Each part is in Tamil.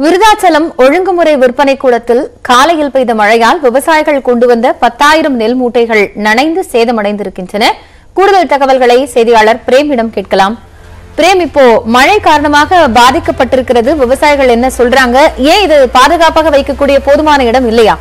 விருதாச்சலம் ஒழுங்குமுறை விற்பனை கூடத்தில் காலையில் பெய்த மழையால் விவசாயிகள் கொண்டு வந்த பத்தாயிரம் நெல் மூட்டைகள் நனைந்து சேதமடைந்திருக்கின்றன கூடுதல் தகவல்களை செய்தியாளர் பிரேமிடம் கேட்கலாம் பிரேம் இப்போ மழை காரணமாக பாதிக்கப்பட்டிருக்கிறது விவசாயிகள் என்ன சொல்றாங்க ஏன் இது பாதுகாப்பாக வைக்கக்கூடிய போதுமான இடம் இல்லையா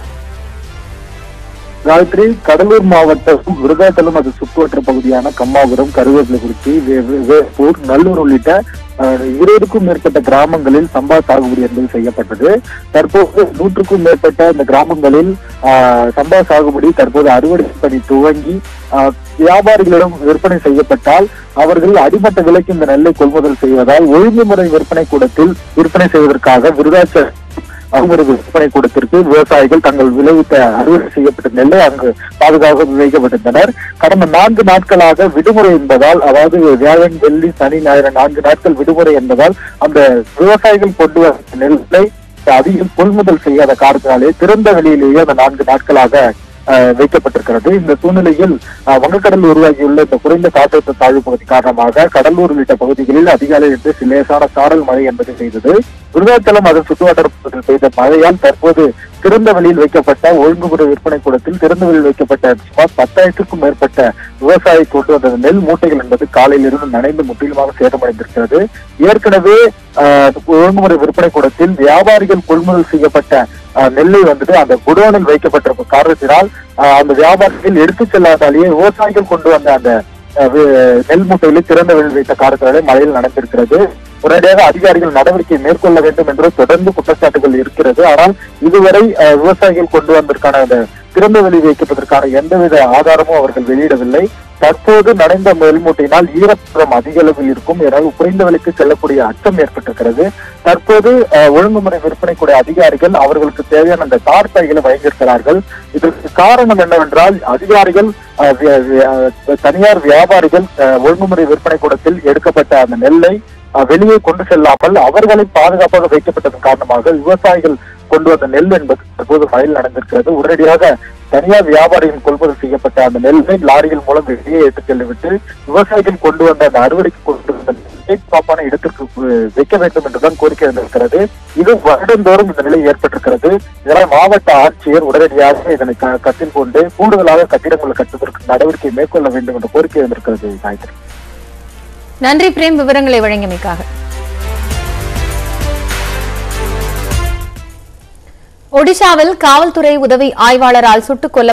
காயத்ரி கடலூர் மாவட்டம் விருதாச்சலம் அது சுற்றுவட்ட பகுதியான கம்மாபுரம் கருவேப்பிலைக்குறிச்சி வே- வே- வேப்பூர் நல்லூர் உள்ளிட்ட அஹ், இருபதுக்கும் மேற்பட்ட கிராமங்களில் சம்பா சாகுபடி என்பது செய்யப்பட்டது தற்போது நூற்றுக்கும் மேற்பட்ட இந்த கிராமங்களில் ஆஹ், சம்பா சாகுபடி தற்போது அறுவடை பணி துவங்கி ஆஹ், வியாபாரிகளிடம் விற்பனை செய்யப்பட்டால் அவர்கள் அடிமட்ட விலைக்கு இந்த நெல்லை கொள்முதல் செய்வதால் ஒழுங்குமுறை விற்பனை கூடத்தில் விற்பனை செய்வதற்காக விருதாச்சலம் அவங்களோட விற்பனை கூடத்திற்கு விவசாயிகள் தங்கள் விளைவித்த அறுவடை செய்யப்பட்ட நெல்லை அங்கு பாதுகாப்பாக வைக்கப்பட்டிருந்தனர் கடந்த நான்கு நாட்களாக விடுமுறை என்பதால் அதாவது வியாழன் வெள்ளி சனி ஞாயிறு நான்கு நாட்கள் விடுமுறை என்பதால் அந்த விவசாயிகள் கொண்டு வந்த நெல்லை அதிகம் கொள்முதல் செய்யாத காரணத்தினாலே திறந்த வெளியிலேயே அந்த நான்கு நாட்களாக அஹ், வைக்கப்பட்டிருக்கிறது இந்த சூழ்நிலையில் அஹ், வங்கக்கடலில் உருவாகியுள்ள இந்த குறைந்த காற்றழுத்த தாழ்வு பகுதி காரணமாக கடலூர் உள்ளிட்ட பகுதிகளில் அதிகாலை இருந்து லேசான சாரல் மழை என்பது பெய்தது விருதாச்சலம் அதன் சுற்றுவட்டார பகுதியில் பெய்த மழையால் தற்போது திறந்த வெளியில் வைக்கப்பட்ட ஒழுங்குமுறை விற்பனை கூடத்தில் திறந்த வெளியில் வைக்கப்பட்ட சுமார் பத்தாயிரத்திற்கும் மேற்பட்ட விவசாயி கொண்டு வந்த நெல் மூட்டைகள் என்பது காலையில் இருந்து நனைந்து முற்றிலுமாக சேதமடைந்திருக்கிறது ஏற்கனவே ஆஹ், ஒழுங்குமுறை விற்பனை கூடத்தில் வியாபாரிகள் கொள்முதல் செய்யப்பட்ட ஆஹ், நெல்லை வந்துட்டு அந்த குடோனில் வைக்கப்பட்டிருக்கும் காரணத்தினால் ஆஹ், அந்த வியாபாரிகள் எடுத்துச் செல்லாதாலேயே விவசாயிகள் கொண்டு வந்த அந்த ஆஹ், வி- நெல் மூட்டைகளை திறந்த வெளியில் வைத்த காரணத்தினாலே மழையில் நடந்திருக்கிறது உடனடியாக அதிகாரிகள் நடவடிக்கை மேற்கொள்ள வேண்டும் என்று தொடர்ந்து குற்றச்சாட்டுகள் இருக்கிறது ஆனால் இதுவரை அஹ், விவசாயிகள் கொண்டு வந்ததற்கான அந்த திறந்த வெளி வைக்கப்பதற்கான எந்தவித ஆதாரமும் அவர்கள் வெளியிடவில்லை தற்போது நனைந்த நெல்மூட்டையினால் ஈரப்பதம் அதிக அளவில் இருக்கும் எனவே குறைந்த விலைக்கு செல்லக்கூடிய அச்சம் ஏற்பட்டிருக்கிறது தற்போது அஹ், ஒழுங்குமுறை விற்பனை கூடிய அதிகாரிகள் அவர்களுக்கு தேவையான அந்த தார் பைகளை வழங்கியிருக்கிறார்கள் இதற்கு காரணம் என்னவென்றால் அதிகாரிகள் அஹ், வி- வி- அஹ், தனியார் வியாபாரிகள் அஹ், ஒழுங்குமுறை விற்பனை கூடத்தில் எடுக்கப்பட்ட அந்த நெல்லை அஹ், வெளியே கொண்டு செல்லாமல் அவர்களை பாதுகாப்பாக வைக்கப்பட்டதன் காரணமாக விவசாயிகள் கொண்டு வந்த நெல் என்பது தற்போது மழையில் நடந்திருக்கிறது உடனடியாக தனியார் வியாபாரிகள் கொள்முதல் செய்யப்பட்ட அந்த நெல்லை லாரிகள் மூலம் வெளியே எடுத்துச் செல்லிவிட்டு விவசாயிகள் கொண்டு வந்த அந்த அறுவடைக்கு கொண்டு வந்த நெல்லை பாப்பான இடத்திற்கு அஹ், வைக்க வேண்டும் என்றுதான் கோரிக்கை வந்திருக்கிறது இது வருடந்தோறும் இந்த நிலை ஏற்பட்டிருக்கிறது இதனால் மாவட்ட ஆட்சியர் உடனடியாக இதனை க- கருத்தில் கொண்டு கூடுதலாக கட்டிடங்களை கட்டுவதற்கு நடவடிக்கை மேற்கொள்ள வேண்டும் என்ற கோரிக்கை வந்திருக்கிறது காயத்ரி நன்றி பிரேம் விவரங்களை வழங்கியமைக்காக ஒடிஷாவில் காவல்துறை உதவி ஆய்வாளரால் சுட்டுக் கொல்ல